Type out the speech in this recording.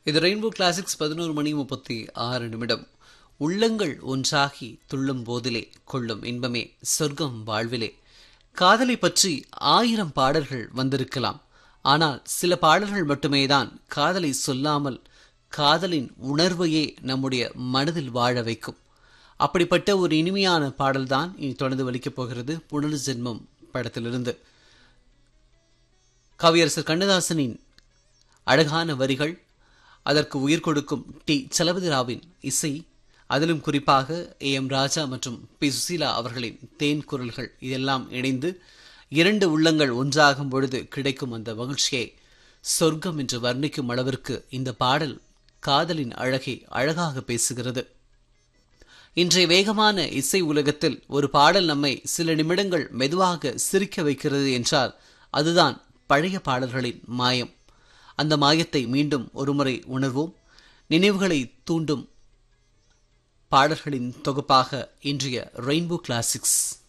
இது rainbow classics பதினோரு மணி முப்பத்தி ஆறு நிமிடம் உள்ளங்கள் ஒன்றாகி துள்ளும் போதிலே கொள்ளும் இன்பமே சொர்க்கம் வாழ்விலே காதலை பற்றி ஆயிரம் பாடல்கள் வந்திருக்கலாம் ஆனால் சில பாடல்கள் மட்டுமே தான் காதலை சொல்லாமல் காதலின் உணர்வையே நம்முடைய மனதில் வாழ வைக்கும் அப்படிப்பட்ட ஒரு இனிமையான பாடல்தான் இனி தொடர்ந்து வலிக்கப் போகிறது புனர்ஜென்மம் படத்திலிருந்து கவியரசர் கண்ணதாசனின் அழகான வரிகள் அதற்கு உயிர் கொடுக்கும் டி சலபதிராவின் இசை அதிலும் குறிப்பாக ஏ எம் ராஜா மற்றும் பி சுசீலா அவர்களின் தேன் குரல்கள் இதெல்லாம் இணைந்து இரண்டு உள்ளங்கள் ஒன்றாகும் பொழுது கிடைக்கும் அந்த மகிழ்ச்சியை சொர்க்கம் என்று வர்ணிக்கும் அளவிற்கு இந்த பாடல் காதலின் அழகை அழகாக பேசுகிறது இன்றைய வேகமான இசை உலகத்தில் ஒரு பாடல் நம்மை சில நிமிடங்கள் மெதுவாக சிரிக்க வைக்கிறது என்றால் அதுதான் பழைய பாடல்களின் மாயம் அந்த மாயத்தை மீண்டும் ஒருமுறை உணர்வோம் நினைவுகளை தூண்டும் பாடல்களின் தொகுப்பாக இன்றைய ரெயின்போ கிளாசிக்ஸ்